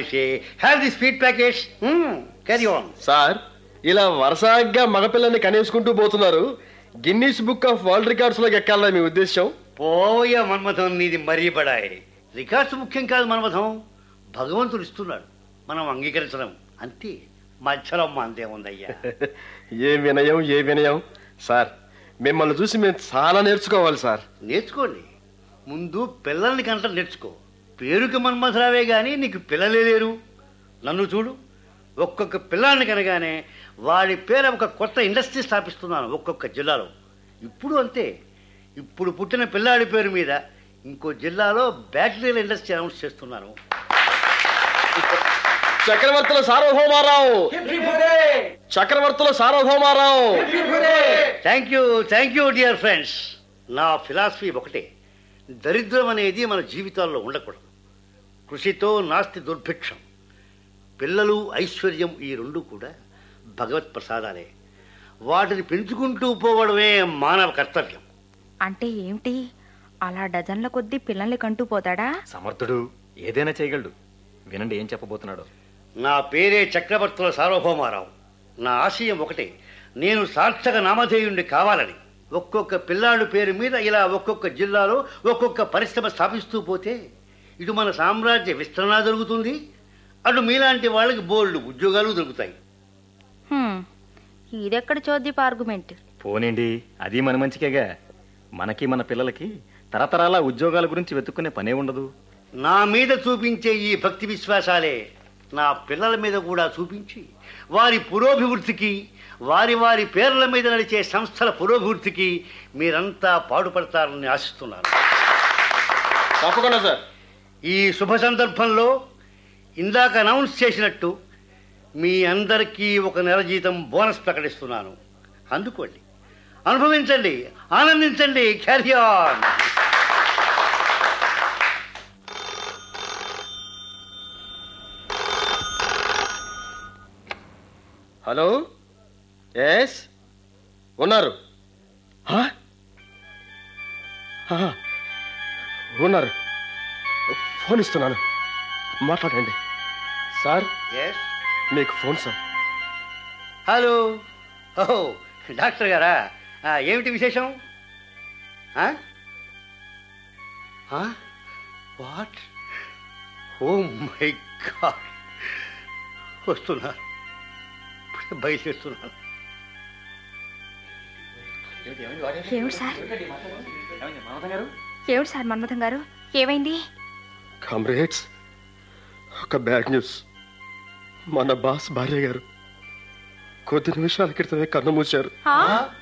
I say have the sweet package carry on sir ఇలా వరుసగా మగపిల్లని కనేసుకుంటూ పోతున్నారు Guinness book of world records లోకి ఎక్కాలని మీ ఉద్దేశం పోయ మన్మథం నీది మరీ బడాయి రికార్డ్స్ ముఖ్యం కాదు మన్మథం భగవంతుడు ఇస్తున్నాడు మనం అంగీకరించడం అంతే మధ్యలో అంతే ఉందయ్యా ఏ వినయం ఏ వినయం సార్ మిమ్మల్ని చూసి మేము చాలా నేర్చుకోవాలి సార్ నేర్చుకోండి ముందు పిల్లల్ని కంట నేర్చుకో పేరుకి మన్మథరావే కానీ నీకు పిల్లలే లేరు నన్ను చూడు ఒక్కొక్క పిల్లాన్ని కనగానే వాడి పేర ఒక కొత్త ఇండస్ట్రీ స్థాపిస్తున్నాను ఒక్కొక్క జిల్లాలో ఇప్పుడు అంతే ఇప్పుడు పుట్టిన పిల్లాడి పేరు మీద ఇంకో జిల్లాలో బ్యాటరీల ఇండస్ట్రీ అనౌన్స్ చేస్తున్నాను Chakravarthula Sarvabhoumarao Chakravarthula Sarvabhoumarao thank you thank you dear friends నా ఫిలాసఫీ ఒకటే దరిద్రం అనేది మన జీవితాల్లో ఉండకూడదు కృషితో నాస్తి దుర్భిక్షం పిల్లలు ఐశ్వర్యం ఈ రెండు కూడా భగవత్ ప్రసాదాలే వాటిని పెంచుకుంటూ పోవడమే మానవ కర్తవ్యం అంటే ఏమిటి అలా డజన్ల కొద్దీ పిల్లల్ని కంటూ పోతాడా సమర్థుడు ఏదైనా చేయగలడు వినండి ఏం చెప్పబోతున్నాడు నా పేరే చక్రవర్తుల సార్వభౌమారావు నా ఆశయం ఒకటే నేను సార్థక నామధేయుణ్ణి కావాలని ఒక్కొక్క పిల్లాడు పేరు మీద ఇలా ఒక్కొక్క జిల్లాలో ఒక్కొక్క పరిశ్రమ స్థాపిస్తూ పోతే ఇటు మన సామ్రాజ్య విస్తరణ జరుగుతుంది అటు మీలాంటి వాళ్ళకి బోల్డ్ ఉద్యోగాలు దొరుకుతాయి హ్మ్, ఇదెక్కడ చోద్యపు ఆర్గ్యుమెంట్ పోనండి అది మన మంచికేగా మనకి మన పిల్లలకి తరతరాల ఉద్యోగాల గురించి వెతుక్కునే పనే ఉండదు నా మీద చూపించే ఈ భక్తి విశ్వాసాలే నా పిల్లల మీద కూడా చూపించి వారి పురోభివృద్ధికి వారి వారి పేర్ల మీద నడిచే సంస్థల పురోభివృద్ధికి మీరంతా పాటుపడతారని ఆశిస్తున్నాను తప్పకుండా సార్ ఈ శుభ సందర్భంలో ఇందాక అనౌన్స్ చేసినట్టు మీ అందరికీ ఒక నెల జీతం బోనస్ ప్రకటిస్తున్నాను అందుకోండి అనుభవించండి ఆనందించండి క్యారీ ఆన్ హలో ఎస్ ఉన్నారు హా? హా. ఉన్నారు ఫోన్ ఇస్తున్నాను మాట్లాడండి సార్ ఎస్ మీకు ఫోన్ సార్ హలో ఓహో డాక్టర్ గారా ఆ, ఏమిటి విశేషం వాట్ ఓ మై గాడ్ వస్తున్నారు ఇప్పుడే బయలుదేరుతున్నారు ఏమిటి సార్ ఏమిటి సార్ మన్మథం గారు ఏమైంది కామ్రేడ్స్ ఒక బ్యాడ్ న్యూస్ మన బాస్ భార్య గారు కొద్ది నిమిషాల క్రితమే కన్ను మూశారు ఆ? ఆ?